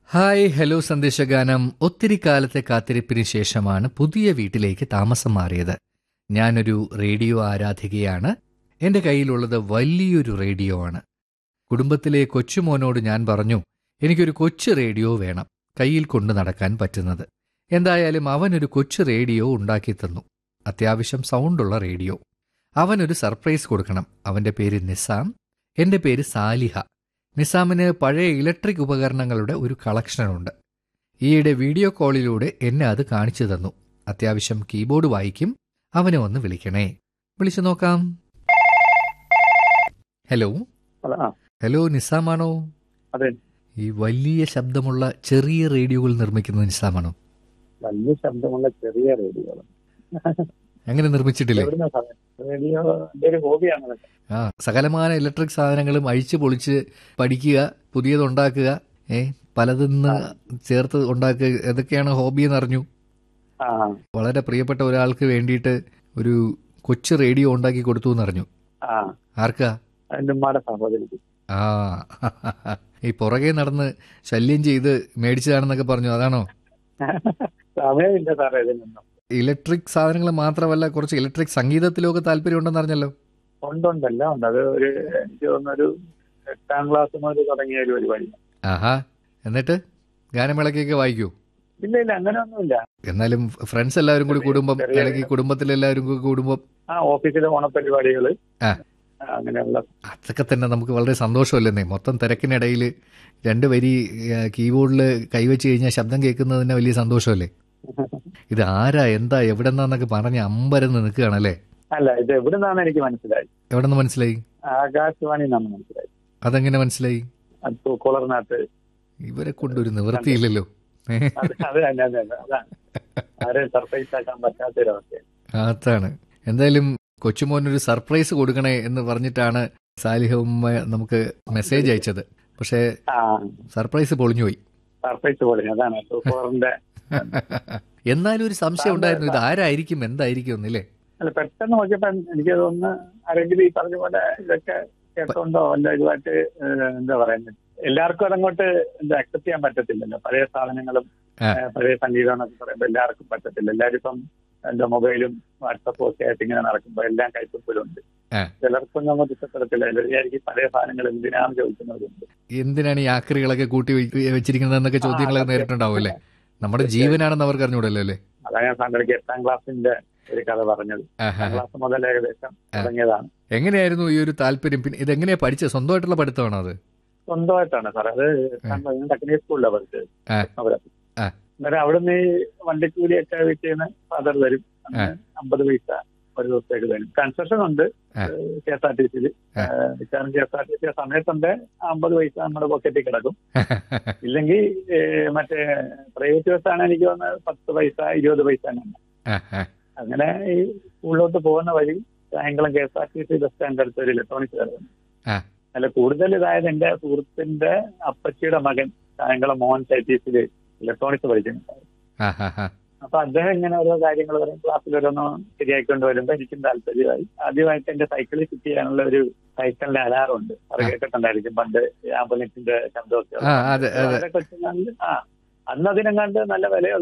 Hi hello സന്ദേശഗാനം ഒത്തിരി കാലത്തെ കാത്തിരിപ്പിന് ശേഷമാണ് പുതിയ വീട്ടിലേക്ക് താമസം മാറിയത് ഞാനൊരു റേഡിയോ ആരാധികയാണ് എന്റെ കയ്യിലുള്ളത് വലിയൊരു റേഡിയോ ആണ് കുടുംബത്തിലെ കൊച്ചുമോനോട് ഞാൻ പറഞ്ഞു എനിക്കൊരു കൊച്ചു റേഡിയോ വേണം കയ്യിൽ കൊണ്ടു നടക്കാൻ പറ്റുന്നത് എന്തായാലും അവനൊരു കൊച്ചു റേഡിയോ ഉണ്ടാക്കി തന്നു അത്യാവശ്യം സൗണ്ടുള്ള റേഡിയോ അവനൊരു സർപ്രൈസ് കൊടുക്കണം അവന്റെ പേര് നിസാം എന്റെ പേര് സാലിഹ നിസാമിന് പഴയ ഇലക്ട്രിക് ഉപകരണങ്ങളുടെ ഒരു കളക്ഷനുണ്ട് ഈയിടെ വീഡിയോ കോളിലൂടെ എന്നെ അത് കാണിച്ചു തന്നു അത്യാവശ്യം കീബോർഡ് വായിക്കും അവനെ ഒന്ന് വിളിക്കണേ വിളിച്ചു നോക്കാം ഹലോ അല്ല, ആ, ഹലോ നിസാമാണോ അതെ ഈ വലിയ ശബ്ദമുള്ള ചെറിയ റേഡിയോകൾ നിർമ്മിക്കുന്നത് നിസാമാണോ വലിയ ശബ്ദമുള്ള ചെറിയ റേഡിയോകൾ അങ്ങനെ നിർമ്മിച്ചിട്ടില്ലേ എവിടുന്ന സമയം റേഡിയോ എന്റെ ഒരു ഹോബിയാണ് അതൊക്കെ. ആ സകലമാന ഇലക്ട്രിക് സാധനങ്ങളും അഴിച്ചു പൊളിച്ച് പഠിക്കുക പുതിയതുണ്ടാക്കുക ഏ പലതിന്ന് ചേർത്ത് ഉണ്ടാക്കുക ഇതൊക്കെയാണ് ഹോബി എന്ന് അറിഞ്ഞു ആ വളരെ പ്രിയപ്പെട്ട ഒരാൾക്ക് വേണ്ടിയിട്ട് ഒരു കൊച്ചു റേഡിയോ ഉണ്ടാക്കി കൊടുത്തു എന്നറിഞ്ഞു ആ ആർക്കാ എന്റെ ഉമ്മയുടെ സഹോദരിക്ക് ആ ഈ പുറകെ നടന്ന് ശല്യം ചെയ്ത് മേടിച്ചതാണെന്നൊക്കെ പറഞ്ഞു അതാണോ സമയമില്ല സാറേ ഇതിനൊന്നും ഇലക്ട്രിക് സാധനങ്ങൾ മാത്രമല്ല കുറച്ച് ഇലക്ട്രിക് സംഗീതത്തിലൊക്കെ താല്പര്യം ഉണ്ടെന്ന് അറിഞ്ഞല്ലോ ഉണ്ടുണ്ടല്ലോ ഉണ്ട് അത് ഒരു എനിക്ക് തോന്നുന്നൊരു എട്ടാം ക്ലാസ് മുതൽ തുടങ്ങിയ ഒരു പരിപാടി ആഹാ എന്നിട്ട് ഗാനമേളക്കൊക്കെ വായിക്കൂ ഇല്ല ഇല്ല അങ്ങനെയൊന്നുമില്ല എന്നാലും ഫ്രണ്ട്സ് എല്ലാവരും കൂടി കൂടുമ്പം ചെറിയ- അല്ലെങ്കിൽ കുടുംബത്തിലെല്ലാവരും കൂടി കൂടുമ്പം ആ ഓഫീസിലെ ഓണപരിപാടികള് ആ. ആ, അങ്ങനെയുള്ള അതൊക്കെ തന്നെ നമുക്ക് വളരെ സന്തോഷമല്ലെന്നേ മൊത്തം തിരക്കിനിടയിൽ രണ്ട് വരി കീബോർഡിൽ കൈവച്ച് കഴിഞ്ഞാൽ ശബ്ദം കേൾക്കുന്നത് തന്നെ വലിയ സന്തോഷമല്ലേ ഇത് ആരാ എന്താ എവിടെന്നാന്നൊക്കെ പറഞ്ഞ് അമ്പരന്ന് നിൽക്കുകയാണല്ലേ അല്ല ഇത് എവിടുന്നാണ് എനിക്ക് മനസ്സിലായി എവിടെ നിന്ന് മനസ്സിലായി ആകാശവാണി എന്നാണ് മനസ്സിലായി അതെങ്ങനെ മനസ്സിലായി അത് തൂക്കുളർനാട്ട് ഇവരെ കൊണ്ടൊരു നിവൃത്തിയില്ലല്ലോ ഏ? അത് അത് തന്നെ അത് തന്നെ അതാണ് ആരെയും സർപ്രൈസ് ആക്കാൻ പറ്റാത്തൊരവസ്ഥ അതാണ് എന്തായാലും കൊച്ചുമോനൊരു സർപ്രൈസ് കൊടുക്കണേ എന്ന് പറഞ്ഞിട്ടാണ് സാലിഹ ഉമ്മ നമുക്ക് മെസ്സേജ് അയച്ചത് പക്ഷേ ആ സർപ്രൈസ് പൊളിഞ്ഞുപോയി സർപ്രൈസ് പോലെ അതാണ് തൂക്കുളറിന്റെ എന്നാലും ഒരു സംശയം ഉണ്ടായിരുന്നു ഇത് ആരായിരിക്കും എന്തായിരിക്കും എന്നല്ലേ അല്ല പെട്ടെന്ന് നോക്കിയപ്പോ എനിക്ക് തോന്നുന്നു ആരെങ്കിലും ഈ പറഞ്ഞ പോലെ ഇതൊക്കെ കേട്ടോണ്ടോ അല്ല ഇതുമായിട്ട് ഏഹ്, എന്താ പറയുന്നത് എല്ലാവർക്കും അതങ്ങോട്ട് എന്താ അക്സെപ്റ്റ് ചെയ്യാൻ പറ്റത്തില്ലല്ലോ പഴയ സാധനങ്ങളും ആ. ഏഹ്, പഴയ സംഗീതം എന്നൊക്കെ പറയുമ്പോൾ എല്ലാവർക്കും പറ്റത്തില്ല എല്ലാവരും ഇപ്പം എന്താ മൊബൈലും വാട്സപ്പും ഒക്കെ ആയിട്ട് ഇങ്ങനെ നടക്കുമ്പോൾ എല്ലാം കൈപ്പൂലുണ്ട് ആ. ചിലർക്കൊന്നും അങ്ങോട്ട് ഇഷ്ടപ്പെടത്തില്ല എല്ലാവരും പഴയ സാധനങ്ങൾ എന്തിനാന്ന് ചോദിക്കുന്നവരുണ്ട് എന്തിനാണ് ഈ ആക്രികളൊക്കെ കൂട്ടി വെ- വെച്ചിരിക്കുന്നതെന്നൊക്കെ ചോദ്യങ്ങളൊക്കെ ആ, നേരിട്ടുണ്ടാവും അല്ലേ നമ്മുടെ ജീവനാണെന്ന് അവർക്ക് അറിഞ്ഞൂടല്ലോ അല്ലേ അതാണ് ഞാൻ സാറിന്റെ എട്ടാം ക്ലാസ്സിന്റെ ഒരു കഥ പറഞ്ഞത് ആഹാ. എട്ടാം ക്ലാസ് മുതൽ ഏകദേശം തുടങ്ങിയതാണ് എങ്ങനെയായിരുന്നു ഈ ഒരു താല്പര്യം പിന്നെ ഇതെങ്ങനെയാ പഠിച്ചത് സ്വന്തമായിട്ടുള്ള പഠിത്തമാണോ അത് സ്വന്തമായിട്ടാണ് സാർ അത് ടെക്നിക്കൽ സ്കൂളിലാണ് പഠിച്ചത് ആ. അവിടെ ആ. അന്നേരം അവിടുന്ന് ഈ വണ്ടിക്കൂലിയൊക്കെ വീട്ടിൽ ഫാദർ തരും ആ. അമ്പത് പൈസ ഒരു ദിവസത്തേക്ക് തരും കൺസെഷൻ ഉണ്ട് ആ. കെ എസ് ആർ ടി സിയിൽ ആ. കാരണം K S R T C സമയത്തുണ്ട് അമ്പത് പൈസ നമ്മുടെ പോക്കറ്റിൽ കിടക്കും ഇല്ലെങ്കിൽ മറ്റേ പ്രൈവറ്റ് ബസ്സാണ് എനിക്ക് തോന്നുന്നത് പത്ത് പൈസ ഇരുപത് പൈസ അങ്ങനെ ആഹാ. അങ്ങനെ ഈ സ്കൂളിലോട്ട് പോകുന്ന വഴി സായങ്കാലം K S R T C bus stand അടുത്ത് ഒരു ഇലക്ട്രോണിക്സ് കടന്നു ആ. അല്ല കൂടുതൽ ഇതായത് എന്റെ സുഹൃത്തിന്റെ അപ്പച്ചിയുടെ മകൻ സായങ്കാലം മോഹൻ ഐ ടി സിയിൽ ഇലക്ട്രോണിക്സ് പഠിക്കുന്നുണ്ടായിരുന്നു ആഹാ. അപ്പൊ അദ്ദേഹം ഇങ്ങനെ ഓരോ കാര്യങ്ങൾ പറയും ക്ലാസ്സിൽ ഓരോന്ന് ശരിയാക്കിക്കൊണ്ട് വരുമ്പോ എനിക്കും താല്പര്യമായി ആദ്യമായിട്ട് എന്റെ സൈക്കിളിൽ ഫിറ്റ് ചെയ്യാനുള്ള ഒരു സൈക്കിളിന്റെ അലാറം ഉണ്ട് അത് ആ. കേട്ടിട്ടുണ്ടായിരിക്കും പണ്ട് ആംബുലൻസിന്റെ ശബ്ദമൊക്കെ ആ അതെ അതെ വളരെ കൊച്ചുനാളിൽ ആ അന്ന് അതിനെങ്ങാണ്ട് നല്ല വിലയുള്ള